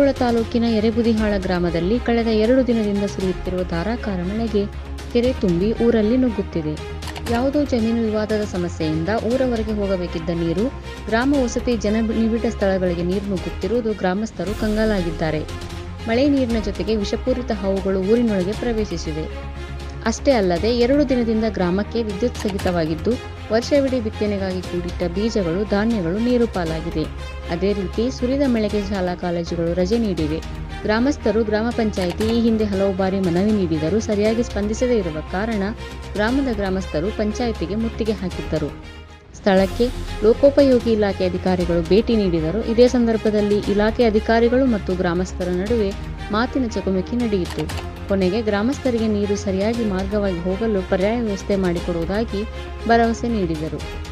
ಕುಂದಗೋಳ ತಾಲೂಕಿನ ಎರೆಬುದಿಹಾಳ ಗ್ರಾಮದಲ್ಲಿ ಕಳೆದ ಎರಡು ದಿನದಿಂದ ಸುರಿಯುತ್ತಿರುವ ಧಾರಾಕಾರ ಮಳೆಗೆ ಕೆರೆ ತುಂಬಿ ಊರಲ್ಲಿ ನುಗ್ಗುತ್ತಿದೆ ಯಾವುದೋ ಜಮೀನು ವಿವಾದದ ಸಮಸ್ಯೆಯಿಂದ ಊರವರೆಗೆ ಹೋಗಬೇಕಿದ್ದ ನೀರು ಗ್ರಾಮ ವಸತಿ ಜನನಿಬಿಡ ಸ್ಥಳಗಳಿಗೆ ನೀರು ನುಗ್ಗುತ್ತಿರುವುದು ಗ್ರಾಮಸ್ಥರು ಕಂಗಾಲಾಗಿದ್ದಾರೆ ಮಳೆ ನೀರಿನ ಜೊತೆಗೆ ವಿಷಪೂರಿತ ಹಾವುಗಳು ಊರಿನೊಳಗೆ ಪ್ರವೇಶಿಸಿವೆ ಅಷ್ಟೇ ಅಲ್ಲದೆ ಎರಡು ದಿನದಿಂದ ಗ್ರಾಮಕ್ಕೆ ವಿದ್ಯುತ್ ಸ್ಥಗಿತವಾಗಿದ್ದು ವರ್ಷವಿಡೀ ಬಿತ್ತನೆಗಾಗಿ ಕೂಡಿಟ್ಟ ಬೀಜಗಳು ಧಾನ್ಯಗಳು ನೀರು ಪಾಲಾಗಿದೆ ಅದೇ ರೀತಿ ಸುರಿದ ಮಳೆಗೆ ಶಾಲಾ ಕಾಲೇಜುಗಳು ರಜೆ ನೀಡಿವೆ ಗ್ರಾಮಸ್ಥರು ಗ್ರಾಮ ಪಂಚಾಯಿತಿ ಈ ಹಿಂದೆ ಹಲವು ಬಾರಿ ಮನವಿ ನೀಡಿದರೂ ಸರಿಯಾಗಿ ಸ್ಪಂದಿಸದೇ ಇರುವ ಕಾರಣ ಗ್ರಾಮದ ಗ್ರಾಮಸ್ಥರು ಪಂಚಾಯಿತಿಗೆ ಮುತ್ತಿಗೆ ಹಾಕಿದ್ದರು ಸ್ಥಳಕ್ಕೆ ಲೋಕೋಪಯೋಗಿ ಇಲಾಖೆ ಅಧಿಕಾರಿಗಳು ಭೇಟಿ ನೀಡಿದರು ಇದೇ ಸಂದರ್ಭದಲ್ಲಿ ಇಲಾಖೆ ಅಧಿಕಾರಿಗಳು ಮತ್ತು ಗ್ರಾಮಸ್ಥರ ನಡುವೆ ಮಾತಿನ ಚಕಮಕಿ ನಡೆಯಿತು ಕೊನೆಗೆ ಗ್ರಾಮಸ್ಥರಿಗೆ ನೀರು ಸರಿಯಾಗಿ ಮಾರ್ಗವಾಗಿ ಹೋಗಲು ಪರ್ಯಾಯ ವ್ಯವಸ್ಥೆ ಮಾಡಿಕೊಡುವುದಾಗಿ ಭರವಸೆ ನೀಡಿದರು